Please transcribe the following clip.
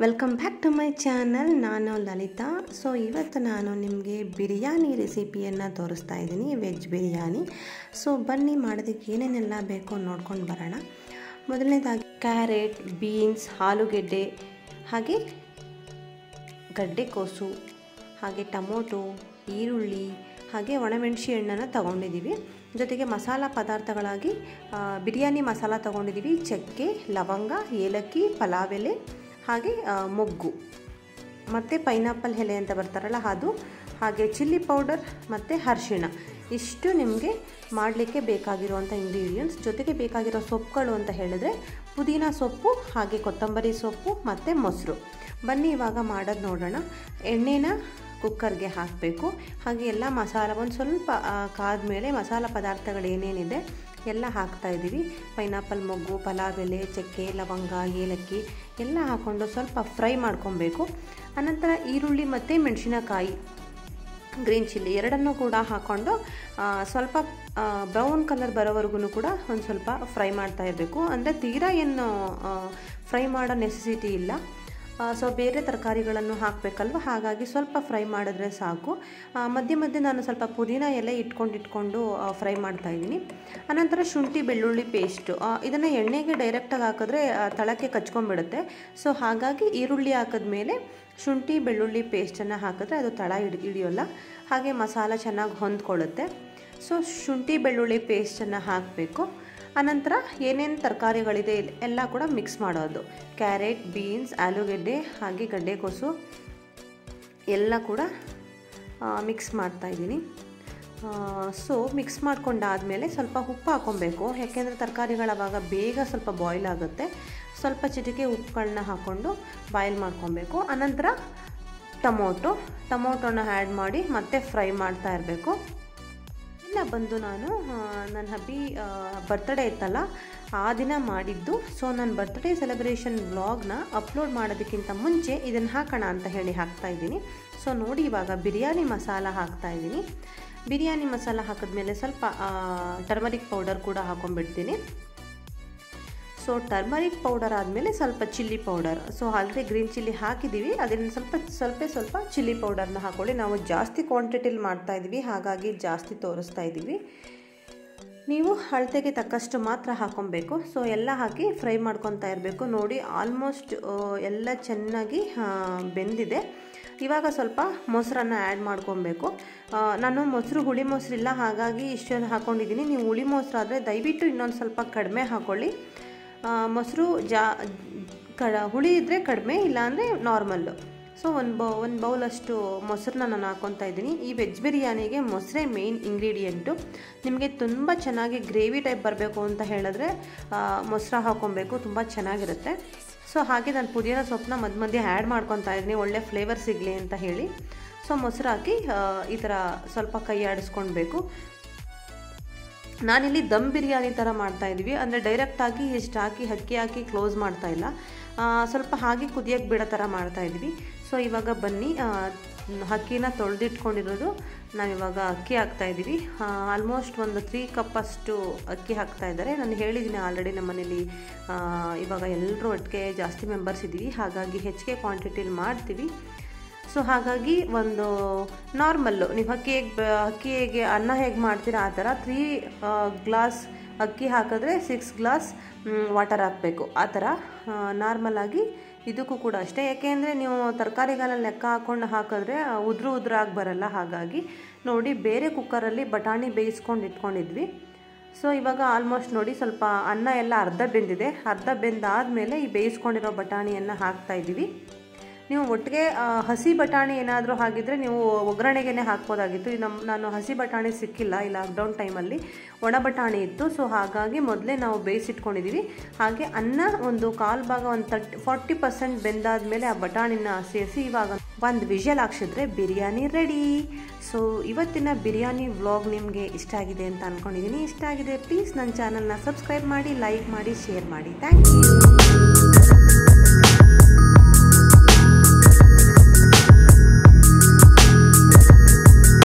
welcome back to my channel ನಾನು Lalitha so ಇವತ್ತು ನಾನು ನಿಮಗೆ ಬಿರಿಯಾನಿ ರೆಸಿಪಿಯನ್ನು ತೋರಿಸ್ತಾ ಇದ್ದೀನಿ ವೆಜ್ ಬಿರಿಯಾನಿ ಸೊ ಬನ್ನಿ ಮಾಡೋದಕ್ಕೆ ಏನೇನೆಲ್ಲ ಬೇಕು ನೋಡ್ಕೊಂಡು ಬರೋಣ ಮೊದಲನೇದಾಗಿ ಕ್ಯಾರೆಟ್ ಬೀನ್ಸ್ ಆಲೂಗೆಡ್ಡೆ ಹಾಗೆ ಗಡ್ಡೆಕೋಸು ಹಾಗೆ ಟೊಮೊಟೊ ಈರುಳ್ಳಿ ಹಾಗೆ ಒಣಮೆಣಸಿ ಹಣ್ಣನ್ನು ತಗೊಂಡಿದ್ದೀವಿ ಜೊತೆಗೆ ಮಸಾಲ ಪದಾರ್ಥಗಳಾಗಿ ಬಿರಿಯಾನಿ ಮಸಾಲ ತೊಗೊಂಡಿದ್ದೀವಿ ಚಕ್ಕೆ ಲವಂಗ ಏಲಕ್ಕಿ ಪಲಾವ್ ಎಲೆ ಹಾಗೆ ಮೊಗ್ಗು ಮತ್ತು ಪೈನಾಪಲ್ ಎಲೆ ಅಂತ ಬರ್ತಾರಲ್ಲ ಅದು ಹಾಗೆ ಚಿಲ್ಲಿ ಪೌಡರ್ ಮತ್ತು ಅರಿಶಿಣ ಇಷ್ಟು ನಿಮಗೆ ಮಾಡಲಿಕ್ಕೆ ಬೇಕಾಗಿರುವಂಥ ಇಂಗ್ರೀಡಿಯೆಂಟ್ಸ್ ಜೊತೆಗೆ ಬೇಕಾಗಿರೋ ಸೊಪ್ಪುಗಳು ಅಂತ ಹೇಳಿದ್ರೆ ಪುದೀನ ಸೊಪ್ಪು ಹಾಗೆ ಕೊತ್ತಂಬರಿ ಸೊಪ್ಪು ಮತ್ತು ಮೊಸರು ಬನ್ನಿ ಇವಾಗ ಮಾಡೋದು ನೋಡೋಣ ಎಣ್ಣೆನ ಕುಕ್ಕರ್ಗೆ ಹಾಕಬೇಕು ಹಾಗೆ ಎಲ್ಲ ಮಸಾಲ ಒಂದು ಸ್ವಲ್ಪ ಕಾದ್ಮೇಲೆ ಮಸಾಲ ಪದಾರ್ಥಗಳು ಏನೇನಿದೆ ಎಲ್ಲ ಹಾಕ್ತಾಯಿದ್ದೀವಿ ಪೈನಾಪಲ್ ಮೊಗ್ಗು ಪಲಾವ್ ಎಲೆ ಚಕ್ಕೆ ಲವಂಗ ಏಲಕ್ಕಿ ಎಲ್ಲ ಹಾಕ್ಕೊಂಡು ಸ್ವಲ್ಪ ಫ್ರೈ ಮಾಡ್ಕೊಬೇಕು ಅನಂತರ ಈರುಳ್ಳಿ ಮತ್ತು ಮೆಣಸಿನಕಾಯಿ ಗ್ರೀನ್ ಚಿಲ್ಲಿ ಎರಡನ್ನೂ ಕೂಡ ಹಾಕ್ಕೊಂಡು ಸ್ವಲ್ಪ ಬ್ರೌನ್ ಕಲರ್ ಬರೋವರೆಗೂ ಕೂಡ ಒಂದು ಸ್ವಲ್ಪ ಫ್ರೈ ಮಾಡ್ತಾ ಇರಬೇಕು ಅಂದರೆ ತೀರಾ ಏನು ಫ್ರೈ ಮಾಡೋ ನೆಸೆಸಿಟಿ ಇಲ್ಲ ಸೊ ಬೇರೆ ತರಕಾರಿಗಳನ್ನು ಹಾಕಬೇಕಲ್ವ ಹಾಗಾಗಿ ಸ್ವಲ್ಪ ಫ್ರೈ ಮಾಡಿದ್ರೆ ಸಾಕು ಮಧ್ಯೆ ಮಧ್ಯೆ ನಾನು ಸ್ವಲ್ಪ ಪುದೀನ ಎಲೆ ಇಟ್ಕೊಂಡು ಇಟ್ಕೊಂಡು ಫ್ರೈ ಮಾಡ್ತಾಯಿದ್ದೀನಿ ಅನಂತರ ಶುಂಠಿ ಬೆಳ್ಳುಳ್ಳಿ ಪೇಸ್ಟು ಇದನ್ನು ಎಣ್ಣೆಗೆ ಡೈರೆಕ್ಟಾಗಿ ಹಾಕಿದ್ರೆ ತಳಕ್ಕೆ ಕಚ್ಕೊಂಡ್ಬಿಡುತ್ತೆ ಸೊ ಹಾಗಾಗಿ ಈರುಳ್ಳಿ ಹಾಕಿದ್ಮೇಲೆ ಶುಂಠಿ ಬೆಳ್ಳುಳ್ಳಿ ಪೇಸ್ಟನ್ನು ಹಾಕಿದ್ರೆ ಅದು ತಳ ಹಿಡಿ ಹಿಡಿಯೋಲ್ಲ ಹಾಗೆ ಮಸಾಲ ಚೆನ್ನಾಗಿ ಹೊಂದ್ಕೊಳ್ಳುತ್ತೆ ಸೊ ಶುಂಠಿ ಬೆಳ್ಳುಳ್ಳಿ ಪೇಸ್ಟನ್ನು ಹಾಕಬೇಕು ಅನಂತರ ಏನೇನು ತರಕಾರಿಗಳಿದೆ ಎಲ್ಲ ಕೂಡ ಮಿಕ್ಸ್ ಮಾಡೋದು ಕ್ಯಾರೆಟ್ ಬೀನ್ಸ್ ಆಲೂಗೆಡ್ಡೆ ಹಾಗೆ ಗಡ್ಡೆಕೋಸು ಎಲ್ಲ ಕೂಡ ಮಿಕ್ಸ್ ಮಾಡ್ತಾಯಿದ್ದೀನಿ ಸೊ ಮಿಕ್ಸ್ ಮಾಡ್ಕೊಂಡಾದಮೇಲೆ ಸ್ವಲ್ಪ ಉಪ್ಪು ಹಾಕ್ಕೊಬೇಕು ಯಾಕೆಂದರೆ ತರಕಾರಿಗಳು ಅವಾಗ ಬೇಗ ಸ್ವಲ್ಪ ಬಾಯ್ಲ್ ಆಗುತ್ತೆ ಸ್ವಲ್ಪ ಚಿಟಿಕೆ ಉಪ್ಪುಗಳನ್ನ ಹಾಕ್ಕೊಂಡು ಬಾಯ್ಲ್ ಮಾಡ್ಕೊಬೇಕು ಅನಂತರ ಟೊಮೊಟೊ ಟೊಮೊಟೊನ ಆ್ಯಡ್ ಮಾಡಿ ಮತ್ತೆ ಫ್ರೈ ಮಾಡ್ತಾ ಇರಬೇಕು ಇಲ್ಲ ಬಂದು ನಾನು ನನ್ನ ಹಬ್ಬಿ ಬರ್ತ್ಡೇ ಇತ್ತಲ್ಲ ಆ ದಿನ ಮಾಡಿದ್ದು ಸೊ ನನ್ನ ಬರ್ತ್ಡೇ ಸೆಲೆಬ್ರೇಷನ್ ವ್ಲಾಗ್ನ ಅಪ್ಲೋಡ್ ಮಾಡೋದಕ್ಕಿಂತ ಮುಂಚೆ ಇದನ್ನು ಹಾಕೋಣ ಅಂತ ಹೇಳಿ ಹಾಕ್ತಾಯಿದ್ದೀನಿ ಸೊ ನೋಡಿ ಇವಾಗ ಬಿರಿಯಾನಿ ಮಸಾಲ ಹಾಕ್ತಾಯಿದ್ದೀನಿ ಬಿರಿಯಾನಿ ಮಸಾಲ ಹಾಕಿದ್ಮೇಲೆ ಸ್ವಲ್ಪ ಟರ್ಮರಿಕ್ ಪೌಡರ್ ಕೂಡ ಹಾಕೊಂಡ್ಬಿಡ್ತೀನಿ ಸೊ ಟರ್ಮರಿಕ್ ಪೌಡರ್ ಆದಮೇಲೆ ಸ್ವಲ್ಪ chilli powder so already green chilli ಹಾಕಿದ್ದೀವಿ ಅದನ್ನು ಸ್ವಲ್ಪ ಸ್ವಲ್ಪ ಸ್ವಲ್ಪ ಚಿಲ್ಲಿ ಪೌಡರ್ನ ಹಾಕೊಳ್ಳಿ ನಾವು ಜಾಸ್ತಿ ಕ್ವಾಂಟಿಟಿಲಿ ಮಾಡ್ತಾಯಿದ್ದೀವಿ ಹಾಗಾಗಿ ಜಾಸ್ತಿ ತೋರಿಸ್ತಾ ಇದ್ದೀವಿ ನೀವು ಅಳತೆಗೆ ತಕ್ಕಷ್ಟು ಮಾತ್ರ ಹಾಕೊಬೇಕು ಸೊ ಎಲ್ಲ ಹಾಕಿ ಫ್ರೈ ಮಾಡ್ಕೊತಾ ಇರಬೇಕು ನೋಡಿ ಆಲ್ಮೋಸ್ಟ್ ಎಲ್ಲ ಚೆನ್ನಾಗಿ ಬೆಂದಿದೆ ಇವಾಗ ಸ್ವಲ್ಪ ಮೊಸರನ್ನು ಆ್ಯಡ್ ಮಾಡ್ಕೊಬೇಕು ನಾನು ಮೊಸರು ಹುಳಿ ಮೊಸರಿಲ್ಲ ಹಾಗಾಗಿ ಇಷ್ಟೊಂದು ಹಾಕ್ಕೊಂಡಿದ್ದೀನಿ ನೀವು ಹುಳಿ ಮೊಸರು ಆದರೆ ದಯವಿಟ್ಟು ಇನ್ನೊಂದು ಸ್ವಲ್ಪ ಕಡಿಮೆ ಹಾಕ್ಕೊಳ್ಳಿ ಮೊಸರು ಜಾ ಕಡ ಹುಳಿ ಇದ್ದರೆ ಕಡಿಮೆ ಇಲ್ಲಾಂದರೆ ನಾರ್ಮಲ್ಲು ಸೊ ಒಂದು ಬೌ ಒಂದು ಬೌಲಷ್ಟು ಮೊಸರನ್ನ ನಾನು ಹಾಕ್ಕೊತಾ ಇದ್ದೀನಿ ಈ ವೆಜ್ ಬಿರಿಯಾನಿಗೆ ಮೊಸರೇ ಮೇಯ್ನ್ ಇಂಗ್ರೀಡಿಯೆಂಟು ನಿಮಗೆ ತುಂಬ ಚೆನ್ನಾಗಿ ಗ್ರೇವಿ ಟೈಪ್ ಬರಬೇಕು ಅಂತ ಹೇಳಿದ್ರೆ ಮೊಸರು ಹಾಕ್ಕೊಬೇಕು ತುಂಬ ಚೆನ್ನಾಗಿರುತ್ತೆ ಸೊ ಹಾಗೆ ನಾನು ಪುದೀನ ಸೊಪ್ಪನ್ನ ಮಧ್ಯ ಮಧ್ಯೆ ಆ್ಯಡ್ ಮಾಡ್ಕೊತಾ ಇದ್ದೀನಿ ಒಳ್ಳೆ ಫ್ಲೇವರ್ ಸಿಗಲಿ ಅಂತ ಹೇಳಿ ಸೊ ಮೊಸರು ಹಾಕಿ ಈ ಥರ ಸ್ವಲ್ಪ ಕೈ ಆಡಿಸ್ಕೊಳ್ಬೇಕು ನಾನಿಲ್ಲಿ ದಮ್ ಬಿರಿಯಾನಿ ಥರ ಮಾಡ್ತಾಯಿದ್ವಿ ಅಂದರೆ ಡೈರೆಕ್ಟಾಗಿ ಇಷ್ಟು ಹಾಕಿ ಅಕ್ಕಿ ಹಾಕಿ ಕ್ಲೋಸ್ ಮಾಡ್ತಾಯಿಲ್ಲ ಸ್ವಲ್ಪ ಹಾಗೆ ಕುದಿಯೋಕ್ಕೆ ಬಿಡೋ ಥರ ಮಾಡ್ತಾಯಿದ್ವಿ ಸೊ ಇವಾಗ ಬನ್ನಿ ಅಕ್ಕಿನ ತೊಳೆದಿಟ್ಕೊಂಡಿರೋದು ನಾವಿವಾಗ ಅಕ್ಕಿ ಹಾಕ್ತಾಯಿದ್ದೀವಿ ಆಲ್ಮೋಸ್ಟ್ ಒಂದು ತ್ರೀ ಕಪ್ಪಷ್ಟು ಅಕ್ಕಿ ಹಾಕ್ತಾ ಇದ್ದಾರೆ ನಾನು ಹೇಳಿದ್ದೀನಿ ಆಲ್ರೆಡಿ ನಮ್ಮ ಮನೇಲಿ ಇವಾಗ ಎಲ್ಲರೂ ಒಟ್ಟಿಗೆ ಜಾಸ್ತಿ ಮೆಂಬರ್ಸ್ ಇದ್ದೀವಿ ಹಾಗಾಗಿ ಹೆಚ್ಚಿಗೆ ಕ್ವಾಂಟಿಟಿಲಿ ಮಾಡ್ತೀವಿ ಸೊ ಹಾಗಾಗಿ ಒಂದು ನಾರ್ಮಲ್ಲು ನೀವು ಅಕ್ಕಿ ಹೇಗೆ ಅಕ್ಕಿ ಹೇಗೆ ಅನ್ನ ಹೇಗೆ ಮಾಡ್ತೀರಾ ಆ ಥರ ತ್ರೀ ಗ್ಲಾಸ್ ಅಕ್ಕಿ ಹಾಕಿದ್ರೆ ಸಿಕ್ಸ್ ಗ್ಲಾಸ್ ವಾಟರ್ ಹಾಕಬೇಕು ಆ ಥರ ನಾರ್ಮಲಾಗಿ ಇದಕ್ಕೂ ಕೂಡ ಅಷ್ಟೇ ಯಾಕೆಂದರೆ ನೀವು ತರಕಾರಿಗಳನ್ನ ಲೆಕ್ಕ ಹಾಕ್ಕೊಂಡು ಹಾಕಿದ್ರೆ ಉದುರು ಉದುರಾಗಿ ಬರಲ್ಲ ಹಾಗಾಗಿ ನೋಡಿ ಬೇರೆ ಕುಕ್ಕರಲ್ಲಿ ಬಟಾಣಿ ಬೇಯಿಸ್ಕೊಂಡು ಇಟ್ಕೊಂಡಿದ್ವಿ ಸೊ ಇವಾಗ ಆಲ್ಮೋಸ್ಟ್ ನೋಡಿ ಸ್ವಲ್ಪ ಅನ್ನ ಎಲ್ಲ ಅರ್ಧ ಬೆಂದಿದೆ ಅರ್ಧ ಬೆಂದಾದಮೇಲೆ ಈ ಬೇಯಿಸ್ಕೊಂಡಿರೋ ಬಟಾಣಿಯನ್ನು ಹಾಕ್ತಾಯಿದ್ದೀವಿ ನೀವು ಒಟ್ಟಿಗೆ ಹಸಿ ಬಟಾಣಿ ಏನಾದರೂ ಹಾಗಿದ್ರೆ ನೀವು ಒಗ್ಗರಣೆಗೆ ಹಾಕ್ಬೋದಾಗಿತ್ತು ನಮ್ಮ ನಾನು ಹಸಿ ಬಟಾಣಿ ಸಿಕ್ಕಿಲ್ಲ ಈ ಲಾಕ್ಡೌನ್ ಟೈಮಲ್ಲಿ ಒಣ ಬಟಾಣಿ ಇತ್ತು ಸೊ ಹಾಗಾಗಿ ಮೊದಲೇ ನಾವು ಬೇಯಿಸಿಟ್ಕೊಂಡಿದ್ದೀವಿ ಹಾಗೆ ಅನ್ನ ಒಂದು ಕಾಲು ಭಾಗ ಒಂದು ತರ್ಟಿ ಫಾರ್ಟಿ ಪರ್ಸೆಂಟ್ ಬೆಂದಾದಮೇಲೆ ಆ ಬಟಾಣಿನ ಸೇರಿಸಿ ಇವಾಗ ಒಂದು ವಿಷಲ್ ಹಾಕ್ಸಿದ್ರೆ ಬಿರಿಯಾನಿ ರೆಡಿ ಸೊ ಇವತ್ತಿನ ಬಿರಿಯಾನಿ ವ್ಲಾಗ್ ನಿಮಗೆ ಇಷ್ಟ ಆಗಿದೆ ಅಂತ ಅಂದ್ಕೊಂಡಿದ್ದೀನಿ ಇಷ್ಟ ಆಗಿದೆ ಪ್ಲೀಸ್ ನನ್ನ ಚಾನಲ್ನ ಸಬ್ಸ್ಕ್ರೈಬ್ ಮಾಡಿ ಲೈಕ್ ಮಾಡಿ ಶೇರ್ ಮಾಡಿ ಥ್ಯಾಂಕ್ ಯು